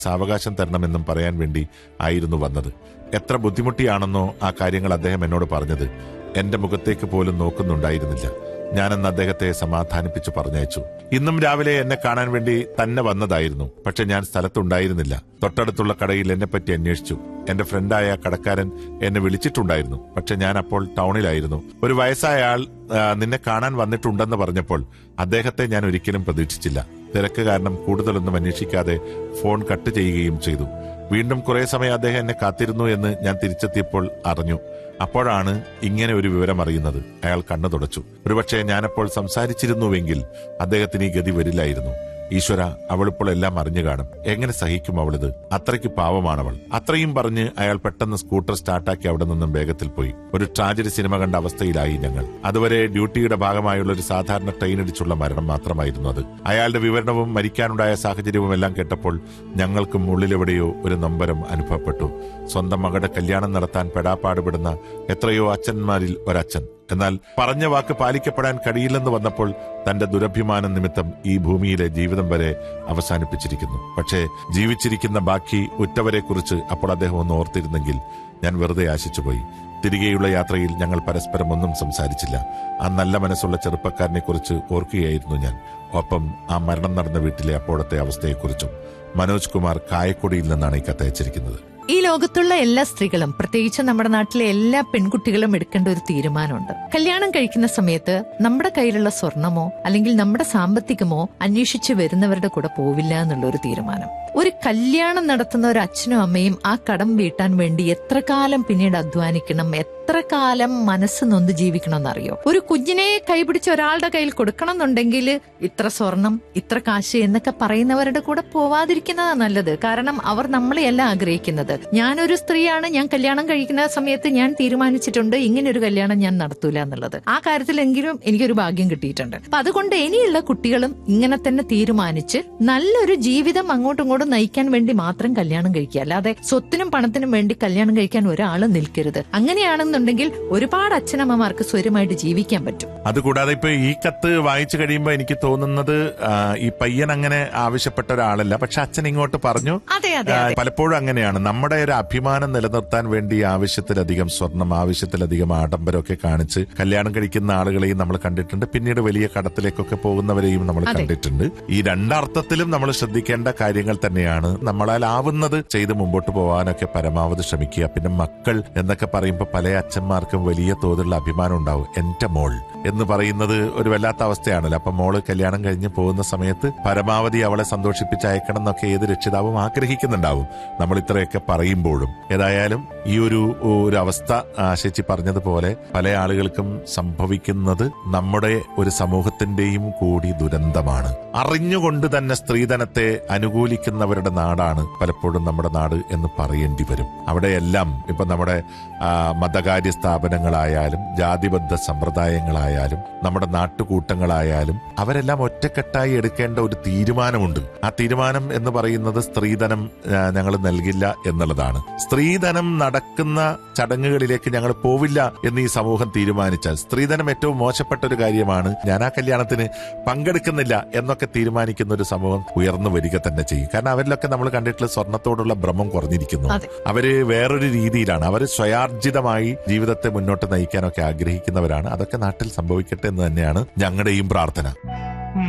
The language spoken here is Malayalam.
സാവകാശം തരണമെന്നും പറയാൻ വേണ്ടി ആയിരുന്നു വന്നത് എത്ര ബുദ്ധിമുട്ടിയാണെന്നോ ആ കാര്യങ്ങൾ അദ്ദേഹം എന്നോട് പറഞ്ഞത് എന്റെ മുഖത്തേക്ക് പോലും നോക്കുന്നുണ്ടായിരുന്നില്ല ഞാനെന്ന് അദ്ദേഹത്തെ സമാധാനിപ്പിച്ച് പറഞ്ഞയച്ചു ഇന്നും രാവിലെ എന്നെ കാണാൻ വേണ്ടി തന്നെ വന്നതായിരുന്നു പക്ഷെ ഞാൻ സ്ഥലത്തുണ്ടായിരുന്നില്ല തൊട്ടടുത്തുള്ള കടയിൽ എന്നെപ്പറ്റി അന്വേഷിച്ചു എന്റെ ഫ്രണ്ടായ കടക്കാരൻ എന്നെ വിളിച്ചിട്ടുണ്ടായിരുന്നു പക്ഷെ ഞാൻ അപ്പോൾ ടൗണിലായിരുന്നു ഒരു വയസ്സായ ആൾ ആ, നിന്നെ കാണാൻ വന്നിട്ടുണ്ടെന്ന് പറഞ്ഞപ്പോൾ അദ്ദേഹത്തെ ഞാൻ ഒരിക്കലും പ്രതീക്ഷിച്ചില്ല തിരക്ക് കാരണം കൂടുതലൊന്നും അന്വേഷിക്കാതെ ഫോൺ കട്ട് ചെയ്യുകയും ചെയ്തു വീണ്ടും കുറെ സമയം അദ്ദേഹം എന്നെ കാത്തിരുന്നു എന്ന് ഞാൻ തിരിച്ചെത്തിയപ്പോൾ അറിഞ്ഞു അപ്പോഴാണ് ഇങ്ങനെ ഒരു വിവരം അറിയുന്നത് അയാൾ കണ്ണു തുടച്ചു ഒരുപക്ഷെ ഞാനപ്പോൾ സംസാരിച്ചിരുന്നുവെങ്കിൽ അദ്ദേഹത്തിന് ഈ ഗതി വരില്ലായിരുന്നു ഈശ്വര അവളിപ്പോൾ എല്ലാം അറിഞ്ഞു കാണും എങ്ങനെ സഹിക്കും അവളിത് അത്രയ്ക്ക് പാവമാണവൾ അത്രയും പറഞ്ഞ് അയാൾ പെട്ടെന്ന് സ്കൂട്ടർ സ്റ്റാർട്ടാക്കി അവിടെ നിന്നും വേഗത്തിൽ പോയി ഒരു ട്രാജഡി സിനിമ കണ്ട അവസ്ഥയിലായി ഞങ്ങൾ അതുവരെ ഡ്യൂട്ടിയുടെ ഭാഗമായുള്ള ഒരു സാധാരണ ട്രെയിൻ ഇടിച്ചുള്ള മരണം മാത്രമായിരുന്നു അത് അയാളുടെ വിവരണവും മരിക്കാനുണ്ടായ സാഹചര്യവും എല്ലാം കേട്ടപ്പോൾ ഞങ്ങൾക്കും ഉള്ളിലെവിടെയോ ഒരു നൊമ്പരം അനുഭവപ്പെട്ടു സ്വന്തം മകളുടെ കല്യാണം നടത്താൻ പെടാപ്പാടുപെടുന്ന എത്രയോ അച്ഛന്മാരിൽ ഒരച്ഛൻ എന്നാൽ പറഞ്ഞ വാക്ക് പാലിക്കപ്പെടാൻ കഴിയില്ലെന്ന് വന്നപ്പോൾ തന്റെ ദുരഭിമാനം നിമിത്തം ഈ ഭൂമിയിലെ ജീവിതം വരെ അവസാനിപ്പിച്ചിരിക്കുന്നു പക്ഷേ ജീവിച്ചിരിക്കുന്ന ബാക്കി ഉറ്റവരെക്കുറിച്ച് അപ്പോൾ അദ്ദേഹം ഒന്ന് ഓർത്തിരുന്നെങ്കിൽ ഞാൻ വെറുതെ ആശിച്ചുപോയി തിരികെയുള്ള യാത്രയിൽ ഞങ്ങൾ പരസ്പരം ഒന്നും സംസാരിച്ചില്ല ആ നല്ല മനസ്സുള്ള ചെറുപ്പക്കാരനെ കുറിച്ച് ഓർക്കുകയായിരുന്നു ഞാൻ ഒപ്പം ആ മരണം നടന്ന വീട്ടിലെ അപ്പോഴത്തെ അവസ്ഥയെക്കുറിച്ചും മനോജ് കുമാർ കായക്കൊടിയിൽ നിന്നാണ് ഈ കത്തയച്ചിരിക്കുന്നത് ഈ ലോകത്തുള്ള എല്ലാ സ്ത്രീകളും പ്രത്യേകിച്ച് നമ്മുടെ നാട്ടിലെ എല്ലാ പെൺകുട്ടികളും എടുക്കേണ്ട ഒരു തീരുമാനമുണ്ട് കല്യാണം കഴിക്കുന്ന സമയത്ത് നമ്മുടെ കയ്യിലുള്ള സ്വർണമോ അല്ലെങ്കിൽ നമ്മുടെ സാമ്പത്തികമോ അന്വേഷിച്ച് വരുന്നവരുടെ കൂടെ പോവില്ല എന്നുള്ള ഒരു തീരുമാനം ഒരു കല്യാണം നടത്തുന്ന ഒരു അച്ഛനും അമ്മയും ആ കടം വീട്ടാൻ വേണ്ടി എത്ര കാലം പിന്നീട് അധ്വാനിക്കണം എത്ര കാലം മനസ്സ് നൊന്ത് ജീവിക്കണം എന്നറിയോ ഒരു കുഞ്ഞിനെ കൈപിടിച്ച് ഒരാളുടെ കയ്യിൽ കൊടുക്കണം എന്നുണ്ടെങ്കിൽ ഇത്ര സ്വർണം ഇത്ര കാശ് എന്നൊക്കെ പറയുന്നവരുടെ കൂടെ പോവാതിരിക്കുന്നതാണ് നല്ലത് കാരണം അവർ നമ്മളെയല്ല ആഗ്രഹിക്കുന്നത് ഞാനൊരു സ്ത്രീയാണ് ഞാൻ കല്യാണം കഴിക്കുന്ന സമയത്ത് ഞാൻ തീരുമാനിച്ചിട്ടുണ്ട് ഇങ്ങനെ ഒരു കല്യാണം ഞാൻ നടത്തൂല എന്നുള്ളത് ആ കാര്യത്തിലെങ്കിലും എനിക്കൊരു ഭാഗ്യം കിട്ടിയിട്ടുണ്ട് അപ്പൊ അതുകൊണ്ട് ഇനിയുള്ള കുട്ടികളും ഇങ്ങനെ തന്നെ തീരുമാനിച്ച് നല്ലൊരു ജീവിതം അങ്ങോട്ടും ഇങ്ങോട്ടും നയിക്കാൻ വേണ്ടി മാത്രം കല്യാണം കഴിക്കുക അല്ലാതെ സ്വത്തിനും പണത്തിനും വേണ്ടി കല്യാണം കഴിക്കാൻ ഒരാൾ നിൽക്കരുത് അങ്ങനെയാണെന്നുണ്ടെങ്കിൽ ഒരുപാട് അച്ഛനമ്മമാർക്ക് സ്വരമായിട്ട് ജീവിക്കാൻ പറ്റും അതുകൂടാതെ ഇപ്പൊ ഈ കത്ത് വായിച്ചു കഴിയുമ്പോൾ എനിക്ക് തോന്നുന്നത് ആ, ഈ പയ്യൻ അങ്ങനെ ആവശ്യപ്പെട്ട ഒരാളല്ല പക്ഷെ അച്ഛൻ ഇങ്ങോട്ട് പറഞ്ഞു അതെ അതെ ആ, അതെ പലപ്പോഴും അങ്ങനെയാണ് നമ്മുടെ ഒരു അഭിമാനം നിലനിർത്താൻ വേണ്ടി ആവശ്യത്തിലധികം സ്വർണം ആവശ്യത്തിലധികം ആഡംബരമൊക്കെ കാണിച്ച് കല്യാണം കഴിക്കുന്ന ആളുകളെയും നമ്മൾ കണ്ടിട്ടുണ്ട് പിന്നീട് വലിയ കടത്തിലേക്കൊക്കെ പോകുന്നവരെയും നമ്മൾ അതെ. കണ്ടിട്ടുണ്ട് ഈ രണ്ടർത്ഥത്തിലും നമ്മൾ ശ്രദ്ധിക്കേണ്ട കാര്യങ്ങൾ തന്നെയാണ് നമ്മളാൽ ആവുന്നത് ചെയ്ത് മുമ്പോട്ട് പോകാനൊക്കെ പരമാവധി ശ്രമിക്കുക പിന്നെ മക്കൾ എന്നൊക്കെ പറയുമ്പോൾ പല അച്ഛന്മാർക്കും വലിയ തോതിലുള്ള അഭിമാനം ഉണ്ടാവും എന്റെ മോൾ എന്ന് പറയുന്നത് ഒരു വല്ലാത്ത അവസ്ഥയാണല്ലോ അപ്പൊ മോള് കല്യാണം കഴിഞ്ഞ് പോകുന്ന സമയത്ത് പരമാവധി അവളെ സന്തോഷിപ്പിച്ച് അയക്കണം എന്നൊക്കെ ഏത് രക്ഷിതാവും ആഗ്രഹിക്കുന്നുണ്ടാവും നമ്മൾ ഇത്രയൊക്കെ പറയുമ്പോഴും ഏതായാലും ഈ ഒരു ഒരു അവസ്ഥ ആ, ശശി പറഞ്ഞതുപോലെ പല ആളുകൾക്കും സംഭവിക്കുന്നത് നമ്മുടെ ഒരു സമൂഹത്തിന്റെയും കൂടി ദുരന്തമാണ് അറിഞ്ഞുകൊണ്ട് തന്നെ സ്ത്രീധനത്തെ അനുകൂലിക്കുന്നവരുടെ നാടാണ് പലപ്പോഴും നമ്മുടെ നാട് എന്ന് പറയേണ്ടി വരും അവിടെയെല്ലാം ഇപ്പൊ നമ്മുടെ ആ, മതകാര്യ സ്ഥാപനങ്ങളായാലും ജാതിബദ്ധ സമ്പ്രദായങ്ങളായാലും നമ്മുടെ നാട്ടുകൂട്ടങ്ങളായാലും അവരെല്ലാം ഒറ്റക്കെട്ടായി എടുക്കേണ്ട ഒരു തീരുമാനമുണ്ട് ആ തീരുമാനം എന്ന് പറയുന്നത് സ്ത്രീധനം ഞങ്ങൾ നൽകില്ല എന്നുള്ളതാണ് സ്ത്രീധനം നടക്കുന്ന ചടങ്ങുകളിലേക്ക് ഞങ്ങൾ പോവില്ല എന്ന് ഈ സമൂഹം തീരുമാനിച്ചാൽ സ്ത്രീധനം ഏറ്റവും മോശപ്പെട്ട ഒരു കാര്യമാണ് ഞാൻ ആ കല്യാണത്തിന് പങ്കെടുക്കുന്നില്ല എന്നൊക്കെ തീരുമാനിക്കുന്ന ഒരു സമൂഹം ഉയർന്നു വരിക തന്നെ ചെയ്യും കാരണം അവരിലൊക്കെ നമ്മൾ കണ്ടിട്ടുള്ള സ്വർണത്തോടുള്ള ഭ്രമം കുറഞ്ഞിരിക്കുന്നു അതെ. അവര് വേറൊരു രീതിയിലാണ് അവർ സ്വയാർജിതമായി ജീവിതത്തെ മുന്നോട്ട് നയിക്കാനൊക്കെ ആഗ്രഹിക്കുന്നവരാണ് അതൊക്കെ നാട്ടിൽ സംഭവിക്കട്ടെ എന്ന് തന്നെയാണ് ഞങ്ങളുടെയും പ്രാർത്ഥന